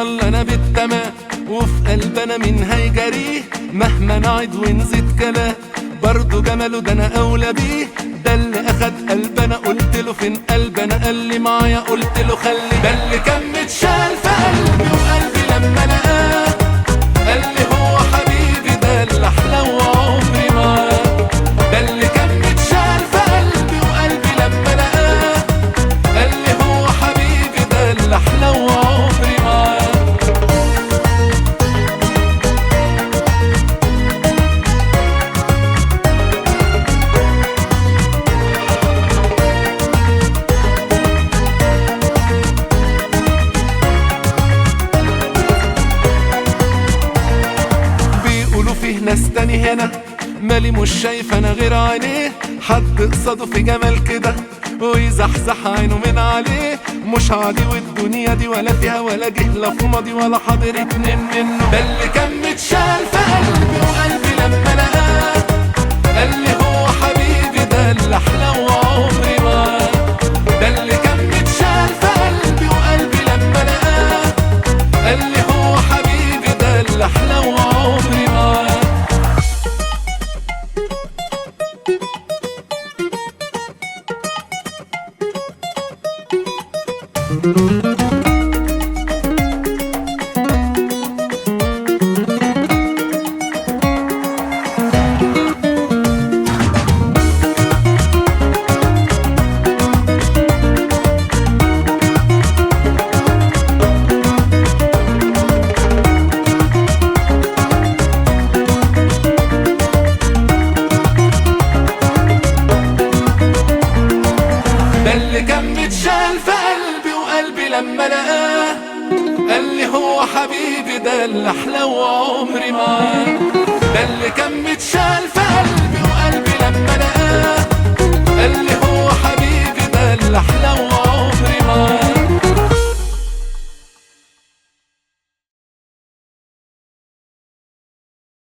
نوصل لنا بالتمام وفي قلبنا مين هيجريه مهما نعد ونزيد كلام برضه جماله ده انا اولى بيه ده اللي اخد قلبنا قلت له فين قلبنا قال لي معايا قلت له خلي ده اللي كان متشال في قلبي وقلبي لما لقاه قال لي هو حبيبي ده اللي احلى وعمري معاه ده اللي كان متشال في قلبي وقلبي لما لقاه قال لي هو حبيبي ده اللي احلى وعمري معاه بيقولوا فيه ناس تاني هنا مالي مش شايف انا غير عينيه حد قصاده في جمال كده ويزحزح عينه من عليه مش عادي والدنيا دي ولا فيها ولا جه لا في ماضي ولا حاضر اتنين منه ده اللي كان متشال في قلبي وقلبي لما لقاه قال لي هو حبيبي ده اللي احلى وعمري معاه ده اللي كان متشال في قلبي وقلبي لما لقاه قال لي هو حبيبي ده اللي احلى وعمري معاه ده اللي كان متشال في قلبي وقلبي لما لقاه قال لي هو حبيبي ده اللي احلى وعمري معاه ده اللي كان متشال في قلبي وقلبي لما لقاه قال لي